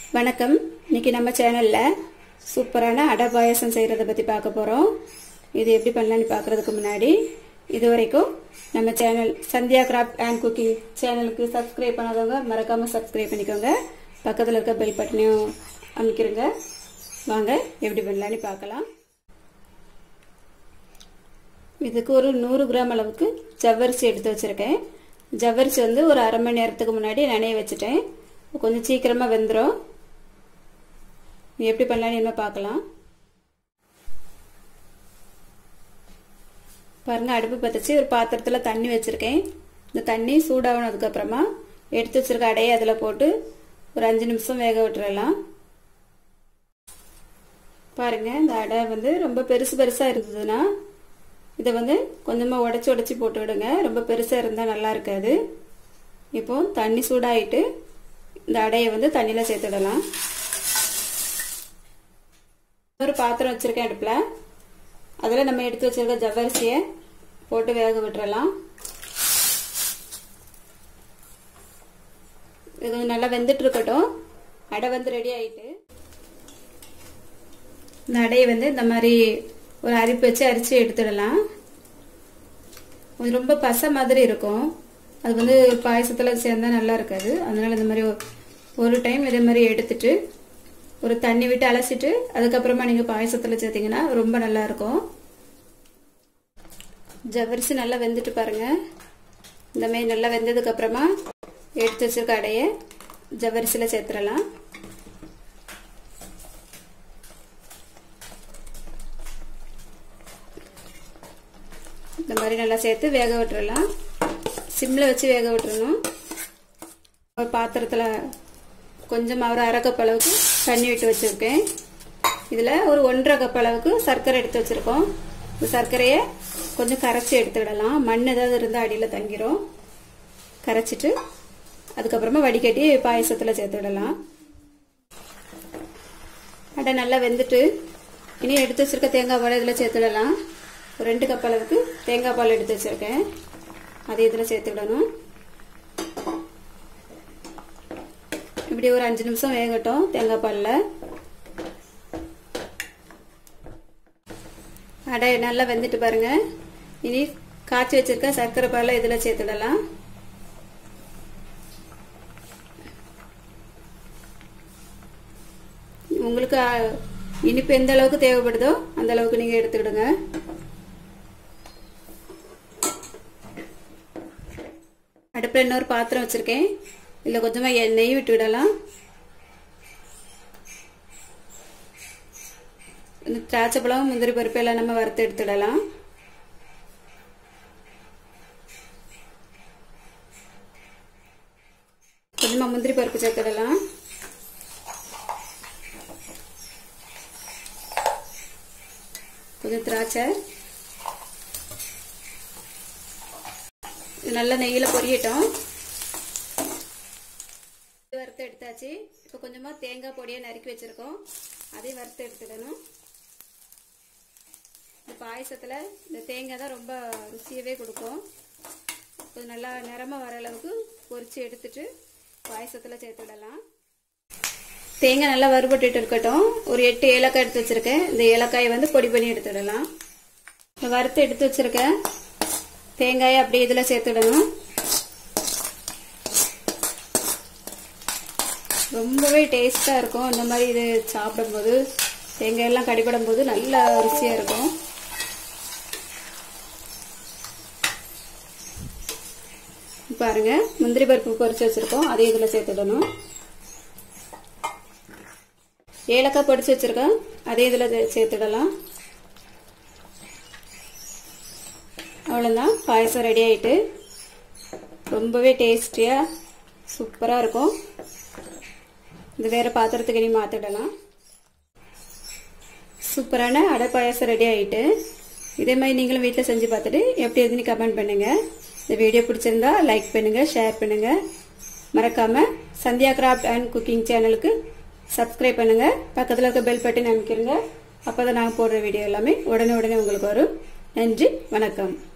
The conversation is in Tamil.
வணக்கம் இன்னைக்கு நம்ம சேனலில் சூப்பரான அடை பாயாசம் செய்கிறத பற்றி பார்க்க போகிறோம் இது எப்படி பண்ணலான்னு பார்க்குறதுக்கு முன்னாடி இது வரைக்கும் நம்ம channel Sandhya craft and cooking சேனலுக்கு சப்ஸ்கிரைப் பண்ணாதவங்க மறக்காமல் சப்ஸ்கிரைப் பண்ணிக்கோங்க பக்கத்தில் இருக்க பெல் பட்டனையும் அமைக்கிறங்க வாங்க எப்படி பண்ணலான்னு பார்க்கலாம் இதுக்கு ஒரு நூறு கிராம் அளவுக்கு ஜவ்வரிசி எடுத்து வச்சுருக்கேன் ஜவ்வரிசி வந்து ஒரு அரை மணி நேரத்துக்கு முன்னாடி நனைய வச்சுட்டேன் கொஞ்சம் சீக்கிரமாக வெந்துடும் எப்படி பண்ணலான்னு என்ன பார்க்கலாம் பாருங்கள் அடுப்பு பற்றிச்சு ஒரு பாத்திரத்தில் தண்ணி வச்சுருக்கேன் இந்த தண்ணி சூடாகினதுக்கப்புறமா எடுத்து வச்சுருக்க அடையை அதில் போட்டு ஒரு அஞ்சு நிமிஷம் வேக விட்டுறலாம் பாருங்கள் இந்த அடை வந்து ரொம்ப பெருசு பெருசாக இருந்ததுன்னா இதை வந்து கொஞ்சமாக உடச்சி உடச்சி போட்டு விடுங்க ரொம்ப பெருசாக இருந்தால் நல்லா இருக்காது இப்போ தண்ணி சூடாயிட்டு இந்த அடையை வந்து தண்ணியில் சேர்த்துடலாம் ஒரு பாத்திரம் வச்சுருக்கேன் அடுப்பில் அதில் நம்ம எடுத்து வச்சிருக்க ஜவ்வரிசியை போட்டு வேக விட்டுறலாம் இது கொஞ்சம் நல்லா வெந்துட்டு இருக்கட்டும் அடை வந்து ரெடி ஆயிட்டு இந்த அடையை வந்து இந்த மாதிரி ஒரு அரிப்பு வச்சு அரிச்சு எடுத்துடலாம் கொஞ்சம் ரொம்ப பசை மாதிரி இருக்கும் அது வந்து பாயசத்தில் சேர்ந்தா நல்லா இருக்காது அதனால இந்த மாதிரி ஒரு டைம் இதே மாதிரி எடுத்துட்டு ஒரு தண்ணி விட்டு அலசிட்டு அதுக்கப்புறமா நீங்கள் பாயசத்தில் சேர்த்தீங்கன்னா ரொம்ப நல்லா இருக்கும் ஜவ்வரிசி நல்லா வெந்துட்டு பாருங்க இந்த மாதிரி நல்லா வெந்ததுக்கு அப்புறமா எடுத்து வச்சிருக்க அடைய ஜவ்வரிசியில் சேர்த்துடலாம் இந்த மாதிரி நல்லா சேர்த்து வேக விட்டுறலாம் சிம்மில் வச்சு வேக விட்டுறணும் ஒரு பாத்திரத்தில் கொஞ்சம் ஒரு அரை கப் அளவுக்கு தண்ணி விட்டு வச்சுருக்கேன் இதில் ஒரு ஒன்றரை கப் அளவுக்கு சர்க்கரை எடுத்து வச்சுருக்கோம் இந்த சர்க்கரையை கொஞ்சம் கரைச்சி எடுத்துவிடலாம் மண் ஏதாவது இருந்தால் அடியில் தங்கிரும் கரைச்சிட்டு அதுக்கப்புறமா வடிகட்டி பாயசத்தில் சேர்த்து விடலாம் அடை நல்லா வெந்துட்டு இனி எடுத்து வச்சுருக்க தேங்காய் பால் இதில் சேர்த்துடலாம் ஒரு ரெண்டு கப் அளவுக்கு தேங்காய் பால் எடுத்து வச்சுருக்கேன் அதை இதில் சேர்த்து விடணும் இப்படி ஒரு அஞ்சு நிமிஷம் வேகட்டும் தேங்காய் பாலில் அடை நல்லா வெந்துட்டு பாருங்க இனி காய்ச்சி வச்சிருக்க சர்க்கரை பாலை இதில் சேர்த்துடலாம் உங்களுக்கு இனிப்பு எந்த அளவுக்கு தேவைப்படுதோ அந்த அளவுக்கு நீங்கள் எடுத்துக்கிடுங்க அடுப்பில் இன்னொரு பாத்திரம் வச்சுருக்கேன் இதில் கொஞ்சமாக நெய் விட்டு விடலாம் இந்த திராட்சை பழம் முந்திரி பருப்பு எல்லாம் நம்ம வறுத்து எடுத்துடலாம் கொஞ்சமாக முந்திரி பருப்பு சேர்த்துடலாம் கொஞ்சம் திராட்சை இது நல்லா நெய்யில் பொரியட்டும் வறுத்து எடுத்தாச்சு இப்போ கொஞ்சமாக தேங்காய் பொடியை நறுக்கி வச்சுருக்கோம் அதையும் வறுத்து எடுத்துடணும் இந்த பாயசத்தில் இந்த தேங்காய் தான் ரொம்ப ருசியவே கொடுக்கும் கொஞ்சம் நல்லா நிறமாக வர அளவுக்கு பொரித்து எடுத்துட்டு பாயசத்தில் சேர்த்துடலாம் தேங்காய் நல்லா வறுபட்டுட்டு இருக்கட்டும் ஒரு எட்டு ஏலக்காய் எடுத்து வச்சுருக்கேன் இந்த ஏலக்காயை வந்து பொடி பண்ணி எடுத்துடலாம் இந்த வறுத்து எடுத்து வச்சுருக்கேன் தேங்காயை அப்படியே இதில் சேர்த்துடணும் ரொம்பவே டேஸ்ட்டாக இருக்கும் இந்த மாதிரி இது சாப்பிடும்போது தேங்காயெல்லாம் கடிபடும் போது நல்ல ருசியாக இருக்கும் பாருங்க முந்திரி பருப்பு பொரிச்சு வச்சுருக்கோம் அதையும் இதில் சேர்த்துடணும் ஏலக்காய் பொடிச்சு வச்சுருக்கோம் அதையும் இதில் சேர்த்துடலாம் அவ்வளோதான் பாயசம் ரெடி ஆகிட்டு ரொம்பவே டேஸ்டியாக சூப்பராக இருக்கும் இது வேறு பாத்திரத்துக்கு இனி மாற்றிடலாம் சூப்பரான அடை பாயசம் ரெடி ஆகிட்டு இதே மாதிரி நீங்களும் வீட்டில் செஞ்சு பார்த்துட்டு எப்படி எதுன்னு கமெண்ட் பண்ணுங்கள் இந்த வீடியோ பிடிச்சிருந்தா லைக் பண்ணுங்கள் ஷேர் பண்ணுங்கள் மறக்காமல் சந்தியா கிராஃப்ட் அண்ட் குக்கிங் சேனலுக்கு சப்ஸ்கிரைப் பண்ணுங்கள் பக்கத்தில் இருக்க பெல் பட்டன் அமைக்கிறங்க அப்போ தான் நாங்கள் போடுற வீடியோ எல்லாமே உடனே உடனே உங்களுக்கு வரும் நன்றி வணக்கம்